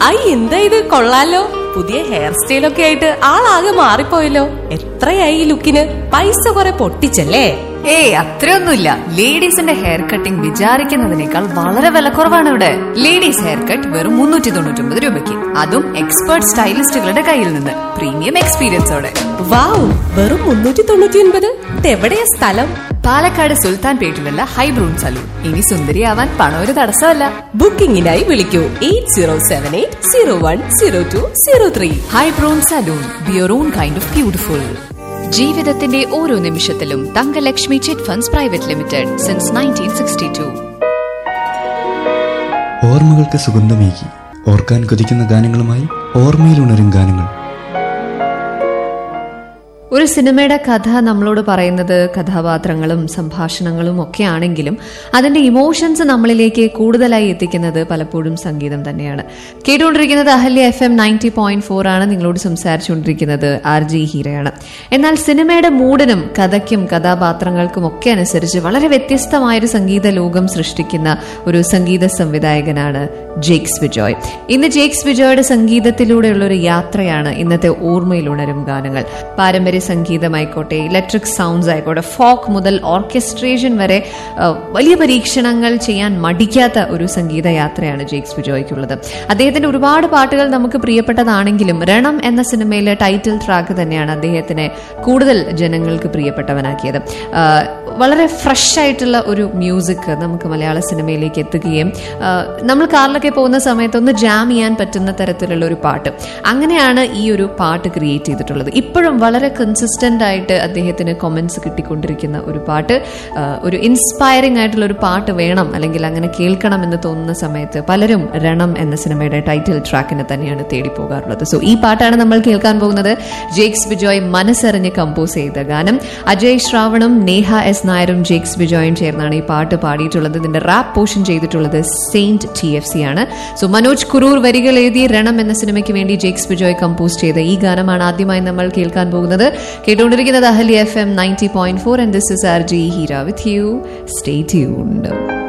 I എന്താ ഇത് കൊള്ളാലോ പുതിയ ഹെയർ സ്റ്റൈലൊക്കെ ആയിട്ട് ആളാകെ മാറിപ്പോയല്ലോ എത്രയായി ഈ ലുക്കിന് പൈസ കുറെ പൊട്ടിച്ചല്ലേ ഏയ് അത്രയൊന്നുമില്ല ലേഡീസിന്റെ ഹെയർ കട്ടിംഗ് വിചാരിക്കുന്നതിനേക്കാൾ വളരെ വിലക്കുറവാണ് ഇവിടെ ലേഡീസ് ഹെയർ കട്ട് വെറും മുന്നൂറ്റി തൊണ്ണൂറ്റി ഒമ്പത് രൂപയ്ക്ക് അതും എക്സ്പേർട്ട് സ്റ്റൈലിസ്റ്റുകളുടെ കയ്യിൽ നിന്ന് പ്രീമിയം എക്സ്പീരിയൻസോടെ വാവ് വെറും മുന്നൂറ്റി തൊണ്ണൂറ്റി ഒൻപത് ഇതെവിടെയാ സ്ഥലം പാലക്കാട് സുൽത്താൻ പേട്ടിലുള്ള ഹൈബ്രൂൺ സലൂൺ ഇനി സുന്ദരിയാവാൻ പണം ഒരു തടസ്സമല്ല ബുക്കിംഗിനായി വിളിക്കൂ eight zero seven eight zero one zero two zero three Hybrun salon be your own kind of beautiful ജീവിതത്തിന്റെ ഓരോ നിമിഷത്തിലും Thankalakshmi chit funds private limited since nineteen sixty two ഓർമ്മകൾക്ക് സുഗന്ധമേകി ഓർക്കാൻ കൊതിക്കുന്ന ഗാനങ്ങളുമായി ഓർമ്മയിലുണരും ഗാനങ്ങൾ ഒരു സിനിമയുടെ കഥ നമ്മളോട് പറയുന്നത് കഥാപാത്രങ്ങളും സംഭാഷണങ്ങളും ഒക്കെ ആണെങ്കിലും അതിന്റെ ഇമോഷൻസ് നമ്മളിലേക്ക് കൂടുതലായി എത്തിക്കുന്നത് പലപ്പോഴും സംഗീതം തന്നെയാണ് കേട്ടുകൊണ്ടിരിക്കുന്നത് Ahalya FM M ninety point ഫോർ ആണ് നിങ്ങളോട് സംസാരിച്ചുകൊണ്ടിരിക്കുന്നത് ആർ ജി ഹീരയാണ് എന്നാൽ സിനിമയുടെ മൂഡിനും കഥയ്ക്കും കഥാപാത്രങ്ങൾക്കും ഒക്കെ അനുസരിച്ച് വളരെ വ്യത്യസ്തമായൊരു സംഗീത ലോകം സൃഷ്ടിക്കുന്ന ഒരു സംഗീത സംവിധായകനാണ് ജേക്സ് വിജോയ് ഇന്ന് ജേക്സ് വിജോയുടെ സംഗീതത്തിലൂടെയുള്ള ഒരു യാത്രയാണ് ഇന്നത്തെ ഓർമ്മയിലുണരും ഗാനങ്ങൾ പാരമ്പര്യ സംഗീതമായിക്കോട്ടെ ഇലക്ട്രിക് സൗണ്ട്സ് ആയിക്കോട്ടെ ഫോക്ക് മുതൽ ഓർക്കസ്ട്രേഷൻ വരെ ആ, വലിയ പരീക്ഷണങ്ങൾ ചെയ്യാൻ മടിക്കാത്ത ഒരു സംഗീത യാത്രയാണ് ജേക്സ് വിജോയ്ക്കുള്ളത് അദ്ദേഹത്തിന്റെ ഒരുപാട് പാട്ടുകൾ നമുക്ക് പ്രിയപ്പെട്ടതാണെങ്കിലും രണം എന്ന സിനിമയിലെ ടൈറ്റിൽ ട്രാക്ക് തന്നെയാണ് അദ്ദേഹത്തിനെ കൂടുതൽ ജനങ്ങൾക്ക് പ്രിയപ്പെട്ടവനാക്കിയത് ആ, വളരെ ഫ്രഷ് ആയിട്ടുള്ള ഒരു മ്യൂസിക് നമുക്ക് മലയാള സിനിമയിലേക്ക് എത്തുകയും ആ, നമ്മൾ കാറിലൊക്കെ പോകുന്ന സമയത്ത് ഒന്ന് ജാം ചെയ്യാൻ പറ്റുന്ന തരത്തിലുള്ള ഒരു പാട്ട് അങ്ങനെയാണ് ഈ ഒരു പാട്ട് ക്രിയേറ്റ് ചെയ്തിട്ടുള്ളത് ഇപ്പോഴും വളരെ കൺസിസ്റ്റന്റ് ആയിട്ട് അദ്ദേഹത്തിന് കൊമൻസ് കിട്ടിക്കൊണ്ടിരിക്കുന്ന ഒരു പാട്ട് ആ, ഒരു ഇൻസ്പയറിംഗ് ആയിട്ടുള്ള ഒരു പാട്ട് വേണം അല്ലെങ്കിൽ അങ്ങനെ കേൾക്കണം എന്ന് തോന്നുന്ന സമയത്ത് പലരും രണം എന്ന സിനിമയുടെ ടൈറ്റിൽ ട്രാക്കിനെ തന്നെയാണ് തേടി പോകാറുള്ളത് സോ ഈ പാട്ടാണ് നമ്മൾ കേൾക്കാൻ പോകുന്നത് ജേക്സ് ബിജോയ് മനസ്സറിഞ്ഞ് കമ്പോസ് ചെയ്ത ഗാനം അജയ് ശ്രാവണും നേഹ എസ് നായരും ജേക്സ് ബിജോയും ചേർന്നാണ് ഈ പാട്ട് പാടിയിട്ടുള്ളത് ഇതിന്റെ റാപ്പ് പോർഷൻ ചെയ്തിട്ടുള്ളത് സെയിന്റ് ടി എഫ് സി ആണ് സോ മനോജ് കുറൂർ വരികൾ എഴുതി രണം എന്ന സിനിമയ്ക്ക് വേണ്ടി ജേക്സ് ബിജോയ് കമ്പോസ് ചെയ്ത ഈ ഗാനമാണ് ആദ്യമായി നമ്മൾ കേൾക്കാൻ പോകുന്നത് കേട്ടുകൊണ്ടിരിക്കുന്നത് Ahali F M ninety point four and this is R J Heera with you stay tuned